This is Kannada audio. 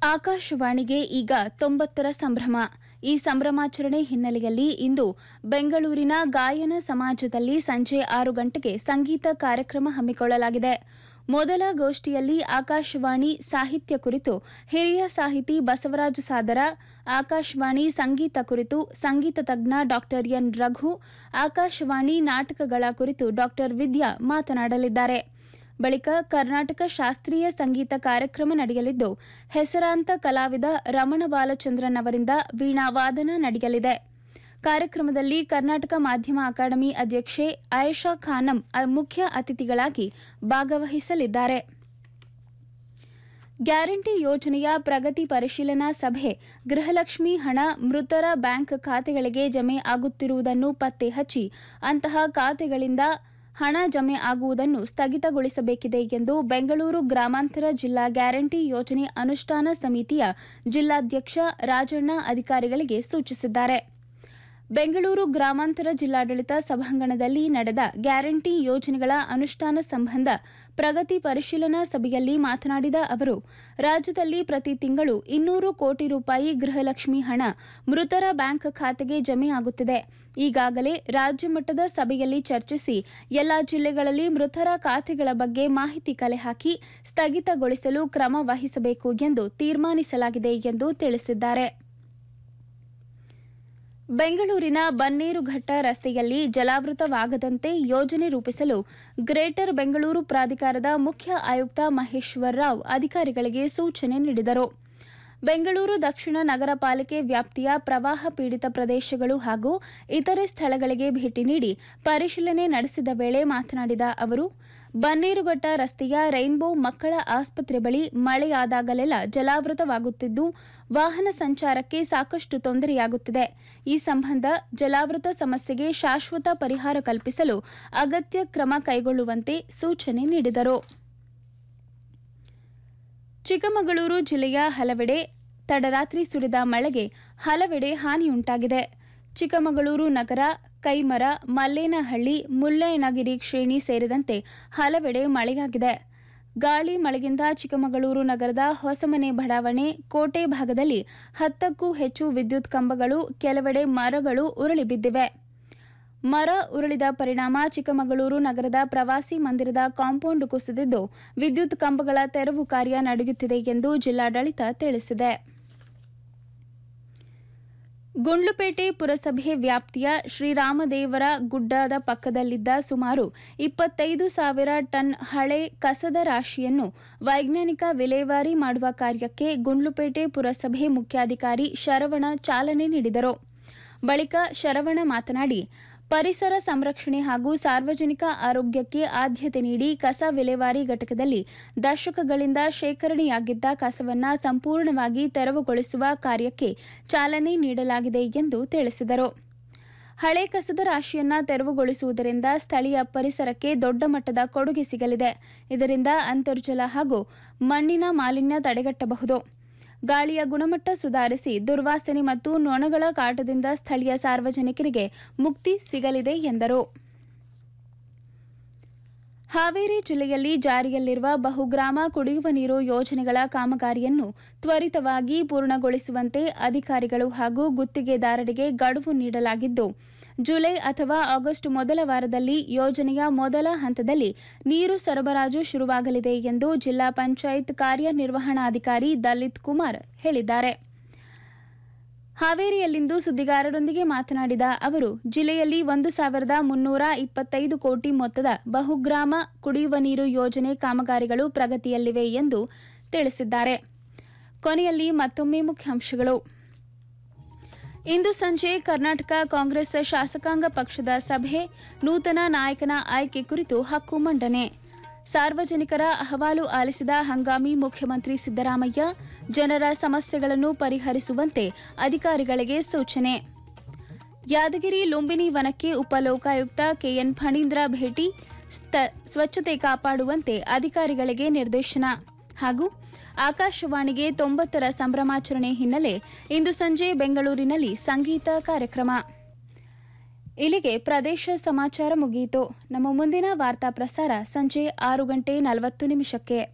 ಆಕಾಶವಾಣಿಗೆ ಈಗ ತೊಂಬತ್ತರ ಸಂಭ್ರಮ ಈ ಸಂಭ್ರಮಾಚರಣೆ ಹಿನ್ನೆಲೆಯಲ್ಲಿ ಇಂದು ಬೆಂಗಳೂರಿನ ಗಾಯನ ಸಮಾಜದಲ್ಲಿ ಸಂಜೆ ಆರು ಗಂಟೆಗೆ ಸಂಗೀತ ಕಾರ್ಯಕ್ರಮ ಹಮ್ಮಿಕೊಳ್ಳಲಾಗಿದೆ ಮೊದಲ ಗೋಷ್ಠಿಯಲ್ಲಿ ಆಕಾಶವಾಣಿ ಸಾಹಿತ್ಯ ಕುರಿತು ಹಿರಿಯ ಸಾಹಿತಿ ಬಸವರಾಜ ಸಾದರ ಆಕಾಶವಾಣಿ ಸಂಗೀತ ಕುರಿತು ಸಂಗೀತ ತಜ್ಞ ಡಾ ಎನ್ ರಘು ಆಕಾಶವಾಣಿ ನಾಟಕಗಳ ಕುರಿತು ಡಾ ವಿದ್ಯಾ ಮಾತನಾಡಲಿದ್ದಾರೆ ಬಳಿಕ ಕರ್ನಾಟಕ ಶಾಸ್ತ್ರೀಯ ಸಂಗೀತ ಕಾರ್ಯಕ್ರಮ ನಡೆಯಲಿದ್ದು ಹೆಸರಾಂತ ಕಲಾವಿದ ರಮಣ ಬಾಲಚಂದ್ರನ್ ಅವರಿಂದ ವೀಣಾವಾದನ ನಡೆಯಲಿದೆ ಕಾರ್ಯಕ್ರಮದಲ್ಲಿ ಕರ್ನಾಟಕ ಮಾಧ್ಯಮ ಅಕಾಡೆಮಿ ಅಧ್ಯಕ್ಷೆ ಆಯೇಷಾ ಖಾನಂ ಅ- ಮುಖ್ಯ ಅತಿಥಿಗಳಾಗಿ ಭಾಗವಹಿಸಲಿದ್ದಾರೆ ಗ್ಯಾರಂಟಿ ಯೋಜನೆಯ ಪ್ರಗತಿ ಪರಿಶೀಲನಾ ಸಭೆ ಗೃಹಲಕ್ಷ್ಮಿ ಹಣ ಮೃತರ ಬ್ಯಾಂಕ್ ಖಾತೆಗಳಿಗೆ ಜಮೆ ಆಗುತ್ತಿರುವುದನ್ನು ಪತ್ತೆ ಹಚ್ಚಿ ಅಂತಹ ಖಾತೆಗಳಿಂದ ಹಣ ಜಮೆ ಆಗುವುದನ್ನು ಸ್ಥಗಿತಗೊಳಿಸಬೇಕಿದೆ ಎಂದು ಬೆಂಗಳೂರು ಗ್ರಾಮಾಂತರ ಜಿಲ್ಲಾ ಗ್ಯಾರಂಟಿ ಯೋಜನೆ ಅನುಷ್ಠಾನ ಸಮಿತಿಯ ಜಿಲ್ಲಾಧ್ಯಕ್ಷ ರಾಜಣ್ಣ ಅಧಿಕಾರಿಗಳಿಗೆ ಸೂಚಿಸಿದ್ದಾರೆ ಬೆಂಗಳೂರು ಗ್ರಾಮಾಂತರ ಜಿಲ್ಲಾಡಳಿತ ಸಭಾಂಗಣದಲ್ಲಿ ನಡೆದ ಗ್ಯಾರಂಟಿ ಯೋಜನೆಗಳ ಅನುಷ್ಠಾನ ಸಂಬಂಧ ಪ್ರಗತಿ ಪರಿಶೀಲನಾ ಸಭೆಯಲ್ಲಿ ಮಾತನಾಡಿದ ಅವರು ರಾಜ್ಯದಲ್ಲಿ ಪ್ರತಿ ತಿಂಗಳು ಇನ್ನೂರು ಕೋಟಿ ರೂಪಾಯಿ ಗೃಹಲಕ್ಷ್ಮಿ ಹಣ ಮೃತರ ಬ್ಯಾಂಕ್ ಖಾತೆಗೆ ಜಮೆ ಆಗುತ್ತಿದೆ ಈಗಾಗಲೇ ರಾಜ್ಯ ಮಟ್ಟದ ಸಭೆಯಲ್ಲಿ ಚರ್ಚಿಸಿ ಎಲ್ಲಾ ಜಿಲ್ಲೆಗಳಲ್ಲಿ ಮೃತರ ಖಾತೆಗಳ ಬಗ್ಗೆ ಮಾಹಿತಿ ಕಲೆ ಹಾಕಿ ಸ್ಥಗಿತಗೊಳಿಸಲು ಕ್ರಮ ವಹಿಸಬೇಕು ಎಂದು ತೀರ್ಮಾನಿಸಲಾಗಿದೆ ಎಂದು ತಿಳಿಸಿದ್ದಾರೆ ಬೆಂಗಳೂರಿನ ಬನ್ನೇರುಘಟ್ಟ ರಸ್ತೆಯಲ್ಲಿ ಜಲಾವೃತವಾಗದಂತೆ ಯೋಜನೆ ರೂಪಿಸಲು ಗ್ರೇಟರ್ ಬೆಂಗಳೂರು ಪ್ರಾಧಿಕಾರದ ಮುಖ್ಯ ಆಯುಕ್ತ ಮಹೇಶ್ವರ್ ರಾವ್ ಅಧಿಕಾರಿಗಳಿಗೆ ಸೂಚನೆ ನೀಡಿದರು ಬೆಂಗಳೂರು ದಕ್ಷಿಣ ನಗರ ಪಾಲಿಕೆ ವ್ಯಾಪ್ತಿಯ ಪ್ರವಾಹ ಪೀಡಿತ ಪ್ರದೇಶಗಳು ಹಾಗೂ ಇತರೆ ಸ್ಥಳಗಳಿಗೆ ಭೇಟಿ ನೀಡಿ ಪರಿಶೀಲನೆ ನಡೆಸಿದ ವೇಳೆ ಮಾತನಾಡಿದ ಅವರು ಬನ್ನೇರುಘಟ್ಟ ರಸ್ತೆಯ ರೈನ್ಬೋ ಮಕ್ಕಳ ಆಸ್ಪತ್ರೆ ಬಳಿ ಮಳೆಯಾದಾಗಲೆಲ್ಲ ಜಲಾವೃತವಾಗುತ್ತಿದ್ದು ವಾಹನ ಸಂಚಾರಕ್ಕೆ ಸಾಕಷ್ಟು ತೊಂದರೆಯಾಗುತ್ತಿದೆ ಈ ಸಂಬಂಧ ಜಲಾವೃತ ಸಮಸ್ಯೆಗೆ ಶಾಶ್ವತ ಪರಿಹಾರ ಕಲ್ಪಿಸಲು ಅಗತ್ಯ ಕ್ರಮ ಕೈಗೊಳ್ಳುವಂತೆ ಸೂಚನೆ ನೀಡಿದರು ಚಿಕ್ಕಮಗಳೂರು ಜಿಲ್ಲೆಯ ಹಲವೆಡೆ ತಡರಾತ್ರಿ ಸುರಿದ ಮಳೆಗೆ ಹಲವೆಡೆ ಹಾನಿಯುಂಟಾಗಿದೆ ಚಿಕ್ಕಮಗಳೂರು ನಗರ ಕೈಮರ ಮಲ್ಲೇನಹಳ್ಳಿ ಮುಳ್ಳಯ್ಯನಗಿರಿ ಶ್ರೇಣಿ ಸೇರಿದಂತೆ ಹಲವೆಡೆ ಮಳೆಯಾಗಿದೆ ಗಾಳಿ ಮಳೆಗಿಂದ ಚಿಕ್ಕಮಗಳೂರು ನಗರದ ಹೊಸಮನೆ ಬಡಾವಣೆ ಕೋಟೆ ಭಾಗದಲ್ಲಿ ಹತ್ತಕ್ಕೂ ಹೆಚ್ಚು ವಿದ್ಯುತ್ ಕಂಬಗಳು ಕೆಲವೆಡೆ ಮರಗಳು ಉರುಳಿ ಬಿದ್ದಿವೆ ಮರ ಉರುಳಿದ ಪರಿಣಾಮ ಚಿಕ್ಕಮಗಳೂರು ನಗರದ ಪ್ರವಾಸಿ ಮಂದಿರದ ಕಾಂಪೌಂಡ್ ಕುಸಿದಿದ್ದು ವಿದ್ಯುತ್ ಕಂಬಗಳ ತೆರವು ಕಾರ್ಯ ನಡೆಯುತ್ತಿದೆ ಎಂದು ಜಿಲ್ಲಾಡಳಿತ ತಿಳಿಸಿದೆ ಗುಂಡ್ಲುಪೇಟೆ ಪುರಸಭೆ ವ್ಯಾಪ್ತಿಯ ಶ್ರೀರಾಮದೇವರ ಗುಡ್ಡದ ಪಕ್ಕದಲ್ಲಿದ್ದ ಸುಮಾರು ಇಪ್ಪತ್ತೈದು ಸಾವಿರ ಟನ್ ಹಳೆ ಕಸದ ರಾಶಿಯನ್ನು ವೈಜ್ಞಾನಿಕ ವಿಲೇವಾರಿ ಮಾಡುವ ಕಾರ್ಯಕ್ಕೆ ಗುಂಡ್ಲುಪೇಟೆ ಪುರಸಭೆ ಮುಖ್ಯಾಧಿಕಾರಿ ಶರವಣ ಚಾಲನೆ ನೀಡಿದರು ಬಳಿಕ ಶರವಣ ಮಾತನಾಡಿ ಪರಿಸರ ಸಂರಕ್ಷಣೆ ಹಾಗೂ ಸಾರ್ವಜನಿಕ ಆರೋಗ್ಯಕ್ಕೆ ಆದ್ಯತೆ ನೀಡಿ ಕಸ ವಿಲೇವಾರಿ ಘಟಕದಲ್ಲಿ ದಶಕಗಳಿಂದ ಶೇಖರಣೆಯಾಗಿದ್ದ ಕಸವನ್ನು ಸಂಪೂರ್ಣವಾಗಿ ತೆರವುಗೊಳಿಸುವ ಕಾರ್ಯಕ್ಕೆ ಚಾಲನೆ ನೀಡಲಾಗಿದೆ ಎಂದು ತಿಳಿಸಿದರು ಹಳೆ ಕಸದ ರಾಶಿಯನ್ನ ತೆರವುಗೊಳಿಸುವುದರಿಂದ ಸ್ಥಳೀಯ ಪರಿಸರಕ್ಕೆ ದೊಡ್ಡ ಮಟ್ಟದ ಕೊಡುಗೆ ಸಿಗಲಿದೆ ಇದರಿಂದ ಅಂತರ್ಜಲ ಹಾಗೂ ಮಣ್ಣಿನ ಮಾಲಿನ್ಯ ತಡೆಗಟ್ಟಬಹುದು ಗಾಳಿಯ ಗುಣಮಟ್ಟ ಸುಧಾರಿಸಿ ದುರ್ವಾಸನೆ ಮತ್ತು ನೊಣಗಳ ಕಾಟದಿಂದ ಸ್ಥಳೀಯ ಸಾರ್ವಜನಿಕರಿಗೆ ಮುಕ್ತಿ ಸಿಗಲಿದೆ ಎಂದರು ಹಾವೇರಿ ಜಿಲ್ಲೆಯಲ್ಲಿ ಜಾರಿಯಲ್ಲಿರುವ ಬಹುಗ್ರಾಮ ಕುಡಿಯುವ ನೀರು ಯೋಜನೆಗಳ ಕಾಮಗಾರಿಯನ್ನು ತ್ವರಿತವಾಗಿ ಪೂರ್ಣಗೊಳಿಸುವಂತೆ ಅಧಿಕಾರಿಗಳು ಹಾಗೂ ಗುತ್ತಿಗೆದಾರರಿಗೆ ಗಡುವು ನೀಡಲಾಗಿದ್ದು ಜುಲೈ ಅಥವಾ ಆಗಸ್ಟ್ ಮೊದಲ ವಾರದಲ್ಲಿ ಯೋಜನೆಯ ಮೊದಲ ಹಂತದಲ್ಲಿ ನೀರು ಸರಬರಾಜು ಶುರುವಾಗಲಿದೆ ಎಂದು ಜಿಲ್ಲಾ ಪಂಚಾಯತ್ ಕಾರ್ಯನಿರ್ವಹಣಾಧಿಕಾರಿ ದಲಿತ್ ಕುಮಾರ್ ಹೇಳಿದ್ದಾರೆ ಹಾವೇರಿಯಲ್ಲಿಂದು ಸುದ್ದಿಗಾರರೊಂದಿಗೆ ಮಾತನಾಡಿದ ಅವರು ಜಿಲ್ಲೆಯಲ್ಲಿ ಒಂದು ಸಾವಿರದ ಮುನ್ನೂರ ಇಪ್ಪತ್ತೈದು ಕೋಟಿ ಮೊತ್ತದ ಬಹುಗ್ರಾಮ ಕುಡಿಯುವ ನೀರು ಯೋಜನೆ ಕಾಮಗಾರಿಗಳು ಪ್ರಗತಿಯಲ್ಲಿವೆ ಎಂದು ತಿಳಿಸಿದ್ದಾರೆ ಕೊನೆಯಲ್ಲಿ ಮತ್ತೊಮ್ಮೆ ಮುಖ್ಯಾಂಶಗಳು ಇಂದು ಸಂಜೆ ಕರ್ನಾಟಕ ಕಾಂಗ್ರೆಸ್ ಶಾಸಕಾಂಗ ಪಕ್ಷದ ಸಭೆ ನೂತನ ನಾಯಕನ ಆಯ್ಕೆ ಕುರಿತು ಹಕ್ಕು ಮಂಡನೆ ಸಾರ್ವಜನಿಕರ ಅಹವಾಲು ಆಲಿಸಿದ ಹಂಗಾಮಿ ಮುಖ್ಯಮಂತ್ರಿ ಸಿದ್ದರಾಮಯ್ಯ ಜನರ ಸಮಸ್ಯೆಗಳನ್ನು ಪರಿಹರಿಸುವಂತೆ ಅಧಿಕಾರಿಗಳಿಗೆ ಸೂಚನೆ ಯಾದಗಿರಿ ಲುಂಬಿನಿ ವನಕ್ಕೆ ಉಪಲೋಕಾಯುಕ್ತ ಕೆಎನ್ ಫಣೀಂದ್ರ ಭೇಟಿ ಸ್ಥ- ಸ್ವಚ್ಛತೆ ಕಾಪಾಡುವಂತೆ ಅಧಿಕಾರಿಗಳಿಗೆ ನಿರ್ದೇಶನ ಹಾಗೂ ಆಕಾಶವಾಣಿಗೆ ತೊಂಬತ್ತರ ಸಂಭ್ರಮಾಚರಣೆ ಹಿನ್ನೆಲೆ ಇಂದು ಸಂಜೆ ಬೆಂಗಳೂರಿನಲ್ಲಿ ಸಂಗೀತ ಕಾರ್ಯಕ್ರಮ ಇಲ್ಲಿಗೆ ಪ್ರದೇಶ ಸಮಾಚಾರ ಮುಗಿಯಿತು ನಮ್ಮ ಮುಂದಿನ ವಾರ್ತಾ ಪ್ರಸಾರ ಸಂಜೆ ಆರು ಗಂಟೆ ನಲವತ್ತು ನಿಮಿಷಕ್ಕೆ